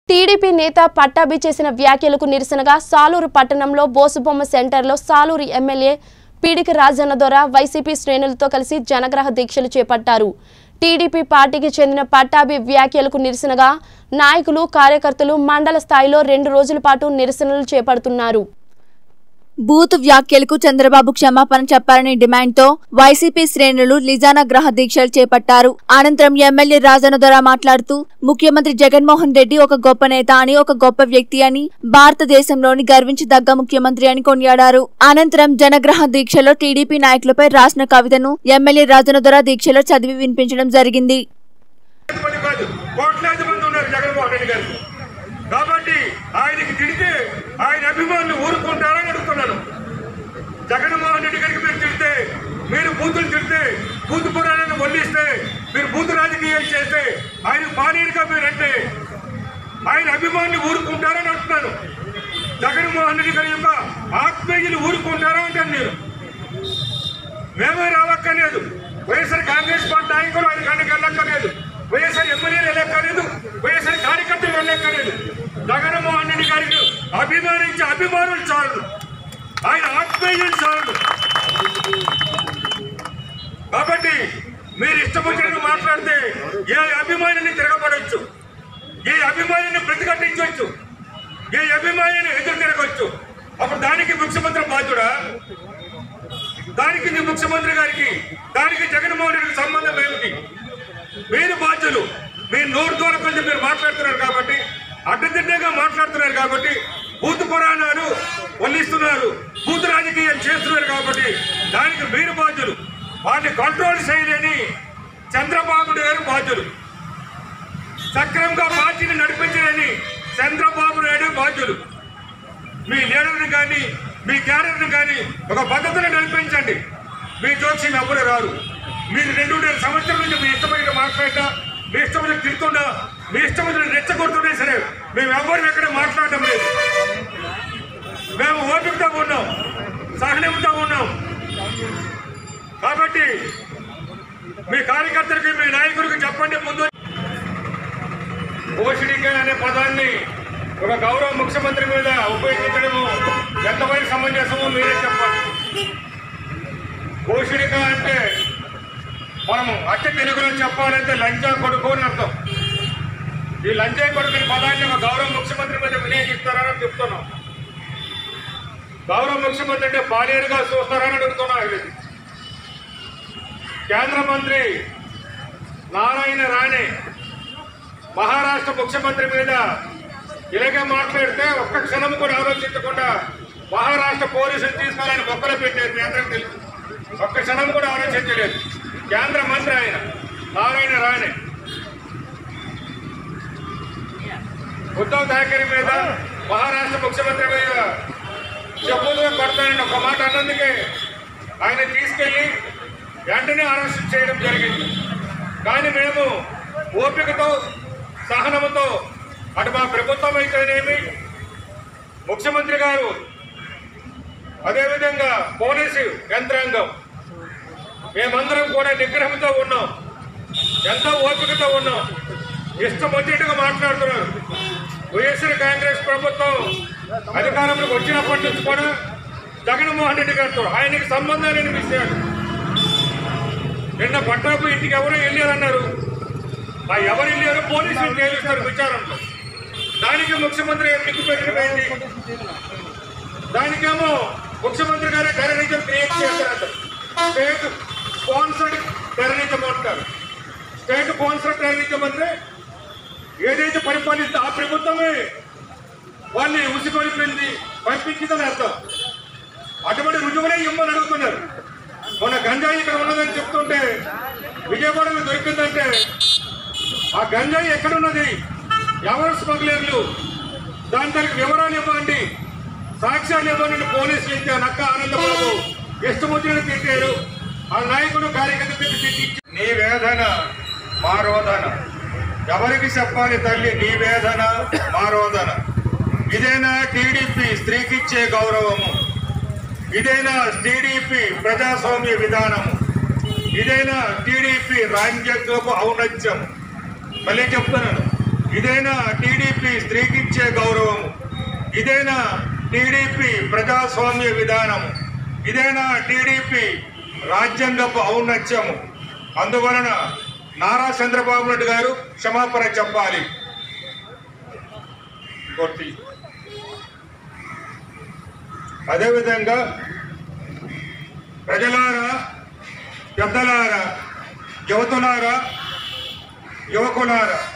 TDP నేత పట్టాభి చేసిన వ్యాఖ్యలకు నిరసనగా సాలూరు పట్టణంలో బోసుబొమ్మ సెంటర్లో సాలూరు ఎమ్మెల్యే పీడికి రాజన్న ద్వారా వైసీపీ శ్రేణులతో కలిసి జనగ్రహ దీక్షలు చేపట్టారు టీడీపీ పార్టీకి చెందిన పట్టాభి వ్యాఖ్యలకు నిరసనగా నాయకులు కార్యకర్తలు మండల స్థాయిలో రెండు రోజుల పాటు నిరసనలు చేపడుతున్నారు బూత్ వ్యాఖ్యలకు చంద్రబాబు క్షమాపణ చెప్పారని డిమాండ్తో వైసీపీ శ్రేణులు లిజానా గ్రహ దీక్షలు చేపట్టారు అనంతరం ఎమ్మెల్యే రాజనదొర మాట్లాడుతూ ముఖ్యమంత్రి జగన్మోహన్ రెడ్డి ఒక గొప్ప నేత అని ఒక గొప్ప వ్యక్తి అని భారతదేశంలోని గర్వించదగ్గ ముఖ్యమంత్రి అని కొనియాడారు అనంతరం జనగ్రహ దీక్షలో టీడీపీ నాయకులపై రాసిన కవితను ఎమ్మెల్యే రాజనదొర దీక్షలో చదివి వినిపించడం జరిగింది మంది కాదు కోట్లాది మంది ఉన్నారు జగన్మోహన్ రెడ్డి గారు కాబట్టి ఆయనకి తిడితే ఆయన అభిమానులు ఊరుకుంటారని అడుగుతున్నాను జగన్మోహన్ రెడ్డి గారికి మీరు తిడితే మీరు బూతులు తిడితే బూతు పురాణాన్ని వల్లిస్తే మీరు బూతు రాజకీయాలు చేస్తే ఆయన పానీయుడిగా మీరంటే ఆయన అభిమానులు ఊరుకుంటారని అంటున్నాను జగన్మోహన్ రెడ్డి గారి యొక్క ఆత్మీయులు ఊరుకుంటారా అంటాను నేను మేమే రావక్కర్లేదు వైఎస్ఆర్ కాంగ్రెస్ పార్టీ నాయకులు ఆయన కాడికి వెళ్ళక్కర్లేదు వైఎస్ఆర్ ఎమ్మెల్యేలు వెళ్ళక్కర్లేదు వైఎస్ఆర్ కార్యకర్తలు వెళ్ళక్కర్లేదు జగన్మోహన్ రెడ్డి గారికి అభిమానించే అభిమానులు చాలు ఆయన ఆత్మీయులు చాలు కాబట్టి మీరు ఇష్టమొచ్చినట్టు మాట్లాడితే ఏ అభిమానిని తిరగబడవచ్చు ఏ అభిమానిని ప్రతిఘటించవచ్చు ఏ అభిమానిని ఎదురు తిరగవచ్చు అప్పుడు దానికి ముఖ్యమంత్రి బాధ్యుడా దానికి నీ ముఖ్యమంత్రి గారికి దానికి జగన్మోహన్ రెడ్డికి సంబంధం ఏమిటి మీరు బాధ్యులు మీరు నోరు ద్వారా కొంచెం మీరు మాట్లాడుతున్నారు కాబట్టి అడ్డదిడ్డగా మాట్లాడుతున్నారు కాబట్టి బూతు పురాణాలు వల్లిస్తున్నారు బూతు రాజకీయం చేస్తున్నారు కాబట్టి దానికి మీరు బాధ్యులు వాటిని కంట్రోల్ చేయలేని చంద్రబాబు గారు బాధ్యులు సక్రమంగా పార్టీని నడిపించలేని చంద్రబాబు నాయుడు బాధ్యులు మీ లీడర్ని కానీ మీ క్యాడర్ని కానీ ఒక పద్ధతిని నడిపించండి మీ జోక్యం ఎవ్వరు రారు మీరు రెండున్నర సంవత్సరం నుంచి మీ ఇష్టమైన మాట్లాడినా మీ ఇష్టమైన తిడుతున్నా మీ ఇష్టమైన రెచ్చగొడుతున్నా సరే మేము ఎవ్వరు ఎక్కడ మాట్లాడటం లేదు మేము ఓపికతో ఉన్నాం సహనంతో ఉన్నాం కాబట్టి మీ కార్యకర్తలకి మీ నాయకుడికి చెప్పండి ముందు పోషణిక అనే పదాన్ని ఒక గౌరవ ముఖ్యమంత్రి మీద ఉపయోగించడము ఎంతవరకు సమంజసమో మీరే చెప్పాలి పోషణిక అంటే మనము అచ్చ తెలుగులో చెప్పాలంటే లంచా కొడుకు అని అర్థం ఈ లంచా కొడుకు అనే పదాన్ని ఒక గౌరవ ముఖ్యమంత్రి మీద వినియోగిస్తారని చెప్తున్నాం గౌరవ ముఖ్యమంత్రి అంటే బాలేరుగా చూస్తారని అడుగుతున్నాం ఇది కేంద్ర మంత్రి నారాయణ రాణే మహారాష్ట్ర ముఖ్యమంత్రి మీద ఇలాగే మాట్లాడితే ఒక్క క్షణం కూడా ఆలోచించకుండా మహారాష్ట్ర పోలీసులు తీసుకోవాలని మొక్కలు పెట్టారు మీ అందరికీ తెలుసు ఒక్క క్షణం కూడా ఆలోచించలేదు కేంద్ర మంత్రి ఆయన నారాయణ రాణే ఉద్ధవ్ ఠాకరే మీద మహారాష్ట్ర ముఖ్యమంత్రి మీద చెప్పులుగా కొడతానని ఒక మాట అన్నందుకే ఆయన తీసుకెళ్లి వెంటనే అరెస్ట్ చేయడం జరిగింది కానీ మేము ఓపికతో సహనముతో అటు మా ప్రభుత్వం అయితేనేమి ముఖ్యమంత్రి గారు అదేవిధంగా పోలీసు యంత్రాంగం మేమందరం కూడా నిగ్రహంతో ఉన్నాం ఎంతో ఓపికతో ఉన్నాం ఇష్టం వచ్చినట్టుగా మాట్లాడుతున్నారు వైఎస్ఆర్ కాంగ్రెస్ ప్రభుత్వం అధికారంలోకి వచ్చినప్పటి నుంచి కూడా జగన్మోహన్ రెడ్డి గారితో ఆయనకి సంబంధం లేని విషయాలు నిన్న పట్టాపు ఇంటికి ఎవరో వెళ్ళారన్నారు ఆ ఎవరు వెళ్ళారో పోలీసులు తేలుస్తారు విచారణలో దానికి ముఖ్యమంత్రి దిక్కు పెట్టిపోయింది దానికేమో ముఖ్యమంత్రి గారే టెర్రరిజం క్రియేట్ చేస్తారంట స్టేట్ స్పాన్సర్డ్ టెర్రరిజం అంటారు స్టేట్ స్పాన్సర్డ్ టెర్రరిజం అంటే ఏదైతే పరిపాలిస్తే ఆ ప్రభుత్వమే వాళ్ళని ఉసిగొలిపింది పంపించిందని అర్థం అటువంటి రుజువులే ఇమ్మని అడుగుతున్నారు మొన్న గంజాయి ఇక్కడ ఉన్నదని చెప్తుంటే విజయవాడలో దొరికిందంటే ఆ గంజాయి ఎక్కడున్నది ఎవరు స్మగ్లర్లు దాని దానికి వివరాలు ఇవ్వండి సాక్ష్యాలు ఇవ్వండి పోలీసులు ఇచ్చే నక్క ఆనందబాబు ఇష్టం వచ్చినట్టు తిట్టారు ఆ నాయకుడు కార్యకర్త తిట్టి నీ వేదన మా రోదన ఎవరికి చెప్పాలి తల్లి నీ వేదన మా రోదన ఇదేనా టీడీపీ స్త్రీకిచ్చే గౌరవము ఇదేనా టీడీపీ ప్రజాస్వామ్య విధానము ఇదేనా టీడీపీ రాజ్యాంగపు ఔన్నత్యం మళ్ళీ చెప్తున్నాను ఇదేనా టీడీపీ స్త్రీకిచ్చే గౌరవం ఇదేనా టీడీపీ ప్రజాస్వామ్య విధానం ఇదేనా టీడీపీ రాజ్యాంగపు ఔన్నత్యము అందువలన నారా చంద్రబాబు నాయుడు గారు క్షమాపణ చెప్పాలి కొట్టి అదేవిధంగా ప్రజలారా పెద్దలారా యువతులారా యువకులారా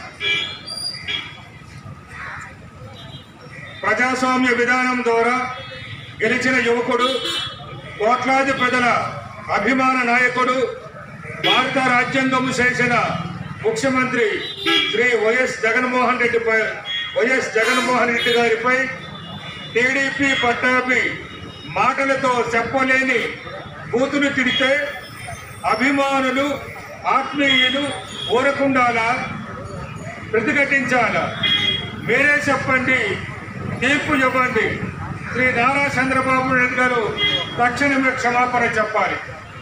ప్రజాస్వామ్య విధానం ద్వారా గెలిచిన యువకుడు కోట్లాది ప్రజల అభిమాన నాయకుడు భారత రాజ్యాంగము చేసిన ముఖ్యమంత్రి శ్రీ వైఎస్ జగన్మోహన్ రెడ్డిపై వైఎస్ జగన్మోహన్ రెడ్డి గారిపై టీడీపీ పట్టాభి మాటలతో చెప్పలేని బూతులు తిడితే అభిమానులు ఆత్మీయులు ఊరకుండాలా ప్రతిఘటించాలా మీరే చెప్పండి తీర్పు ఇవ్వండి శ్రీ నారా చంద్రబాబు నాయుడు గారు తక్షణమే క్షమాపణ చెప్పాలి